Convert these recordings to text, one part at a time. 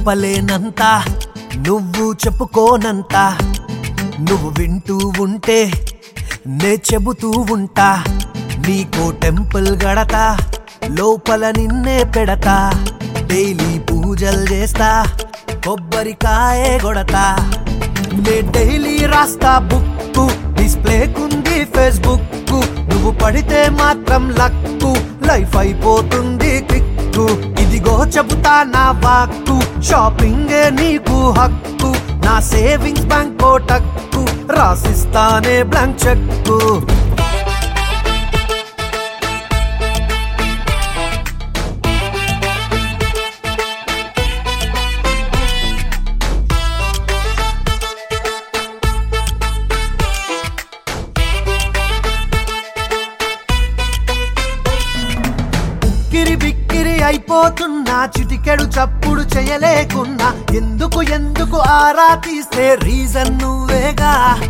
చెప్పలేనంత నువ్వు చెప్పుకోనంత నువ్వు వింటూ ఉంటే నే చెబుతూ ఉంటా నీకో టెంపుల్ గడతా లోపల నిన్నే పెడతా డైలీ పూజలు చేస్తా కొబ్బరికాయే కొడతా నే డైలీ రాస్తా బుక్ డిస్ప్లేకుంది ఫేస్బుక్ నువ్వు పడితే మాత్రం లక్కు లైఫ్ అయిపోతుంది క్విక్కు ఇదిగో చెబుతా నా వాక్కు షాపింగే నీకు హక్కు నా సేవింగ్స్ బ్యాంక్ కోటక్కు రాసిస్తానే బ్లాంక్ చెక్కు ఉక్కిరి బిక్కిరి అయిపోతున్నా చిటికెడు చప్పుడు చేయలేకున్నా ఎందుకు ఎందుకు ఆరా తీస్తే రీజన్ నువ్వేగా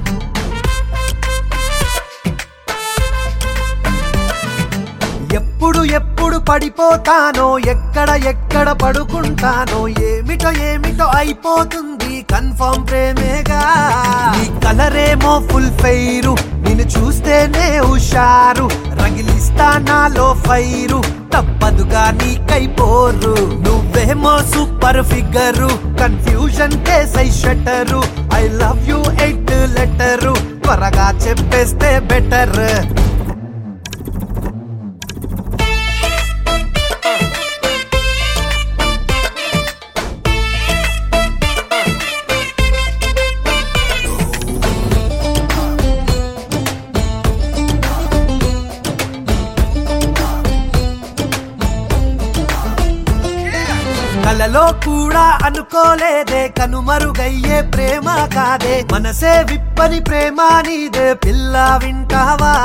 ఎప్పుడు ఎప్పుడు పడిపోతానో ఎక్కడ ఎక్కడ పడుకుంటానో ఏమిటో ఏమిటో అయిపోతుంది కన్ఫర్మ్ ప్రేమేగా నీ కలరేమో ఫుల్ ఫైరు నిన్ను చూస్తేనే హుషారు రగిలిస్తా నాలో ఫైరు తప్పదుగా నీకైపోరు నువ్వేమో సూపర్ ఫిగరు కన్ఫ్యూజన్ కేసై shutter I love you eight letter త్వరగా చెప్పేస్తే బెటర్ కలలో కూడా అనుకోలేదే కనుమరుగయ్యే ప్రేమ కాదే మనసే విప్పని ప్రేమ నీదే పిల్ల వింటావా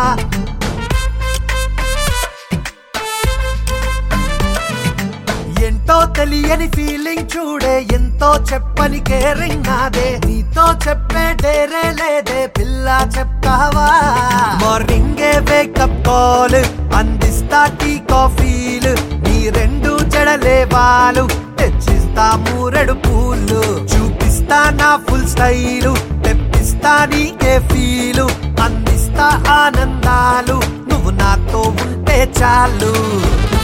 ఎంతో తెలియని ఫీలింగ్ చూడే ఎంతో చెప్పని కేరింగ్ నాదే నీతో చెప్పే డేరే లేదే పిల్ల చెప్తావా మార్నింగే వేకప్ కాల్ అందిస్తా టీ కాఫీలు నీ రెండు జడలే వాలు తెచ్చిస్తా మూరెడు పూలు చూపిస్తా నా ఫుల్ స్టైలు తెప్పిస్తా నీకే ఫీలు అందిస్తా ఆనందాలు నువ్వు నాతో ఉంటే చాలు